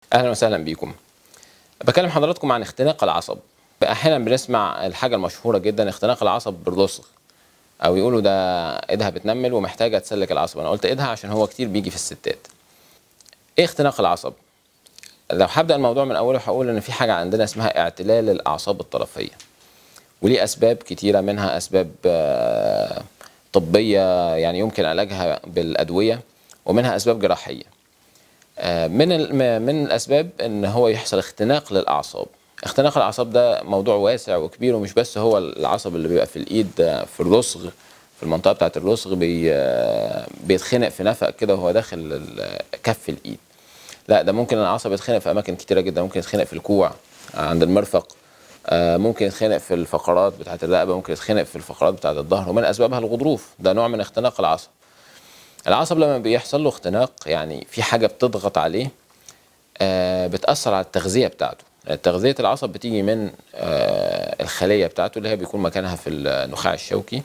اهلا وسهلا بيكم بكلم حضراتكم عن اختناق العصب احيانا بنسمع الحاجه المشهوره جدا اختناق العصب بالرسغ او يقولوا ده ايدها بتنمل ومحتاجه تسلك العصب انا قلت ايدها عشان هو كتير بيجي في الستات ايه اختناق العصب لو هبدا الموضوع من اوله هقول ان في حاجه عندنا اسمها اعتلال الاعصاب الطرفيه وليه اسباب كتيره منها اسباب آه، طبيه يعني يمكن علاجها بالادويه ومنها اسباب جراحيه آه، من ال- من الاسباب ان هو يحصل اختناق للاعصاب اختناق الاعصاب ده موضوع واسع وكبير ومش بس هو العصب اللي بيبقى في الايد آه، في الرسغ في المنطقه بتاعه الرسغ بي آه، بيتخنق في نفق كده وهو داخل ال- كف الايد لا ده ممكن العصب يتخنق في اماكن كتيره جدا ممكن يتخنق في الكوع عند المرفق آه، ممكن يتخنق في الفقرات بتاعه الرقبه ممكن يتخنق في الفقرات بتاعه الظهر ومن اسبابها الغضروف ده نوع من اختناق العصب العصب لما بيحصل له اختناق يعني في حاجه بتضغط عليه آه، بتاثر على التغذيه بتاعته تغذيه العصب بتيجي من آه، الخليه بتاعته اللي هي بيكون مكانها في النخاع الشوكي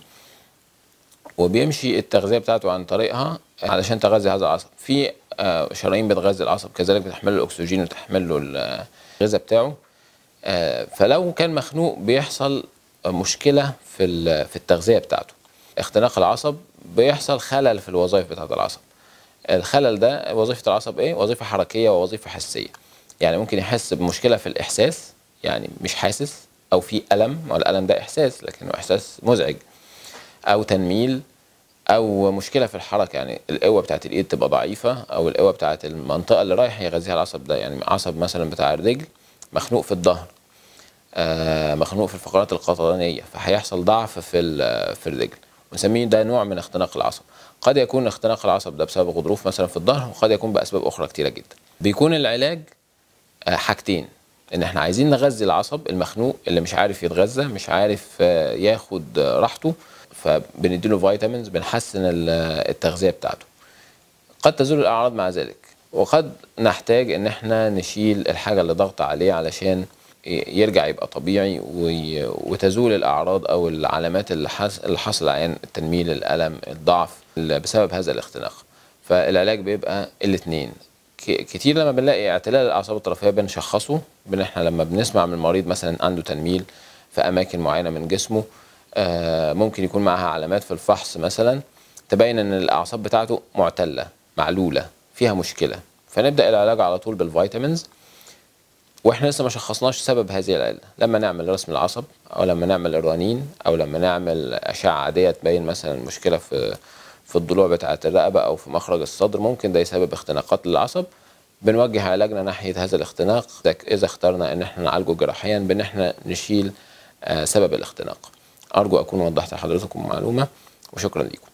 وبيمشي التغذيه بتاعته عن طريقها علشان تغذي هذا العصب في آه، شرايين بتغذي العصب كذلك بتحمل له الاكسجين وتحمل له الغذاء بتاعه آه، فلو كان مخنوق بيحصل مشكله في ال- في التغذيه بتاعته اختناق العصب بيحصل خلل في الوظائف بتاعه العصب الخلل ده وظيفه العصب ايه وظيفه حركيه ووظيفه حسيه يعني ممكن يحس بمشكله في الاحساس يعني مش حاسس او في الم والالم ده احساس لكنه احساس مزعج او تنميل او مشكله في الحركه يعني القوه بتاعت الايد تبقى ضعيفه او القوه بتاعت المنطقه اللي رايح يغذيها العصب ده يعني عصب مثلا بتاع الرجل مخنوق في الظهر آه، مخنوق في الفقرات القطنيه فهيحصل ضعف في ال- في الرجل ونسميه ده نوع من اختناق العصب قد يكون اختناق العصب ده بسبب غضروف مثلا في الظهر وقد يكون باسباب اخرى كتيره جدا بيكون العلاج آه، حاجتين ان احنا عايزين نغذي العصب المخنوق اللي مش عارف يتغذى مش عارف آه، ياخد آه، راحته فبنديله فيتامينز بنحسن ال- التغذيه بتاعته قد تزول الاعراض مع ذلك وقد نحتاج ان احنا نشيل الحاجه اللي ضغط عليه علشان ي- يرجع يبقى طبيعي وي- وتزول الاعراض او العلامات اللي حص- اللي حصل عن التنميل الالم الضعف اللي بسبب هذا الاختناق فالعلاج بيبقى الاثنين كتير لما بنلاقي اعتلال الاعصاب الطرفيه بنشخصه بان احنا لما بنسمع من المريض مثلا عنده تنميل في اماكن معينه من جسمه آه، ممكن يكون معها علامات في الفحص مثلا تبين ان الاعصاب بتاعته معتله معلوله فيها مشكله فنبدا العلاج على طول بالفيتامينز واحنا لسه ما شخصناش سبب هذه العله لما نعمل رسم العصب او لما نعمل الرنين او لما نعمل اشعه عاديه تبين مثلا مشكله في في الضلوع بتاعه الرقبه او في مخرج الصدر ممكن ده يسبب اختناقات للعصب بنوجه علاجنا ناحيه هذا الاختناق اذا اخترنا ان احنا نعالجه جراحيا بان احنا نشيل آه، سبب الاختناق ارجو اكون وضحت لحضرتكم معلومه وشكرا لكم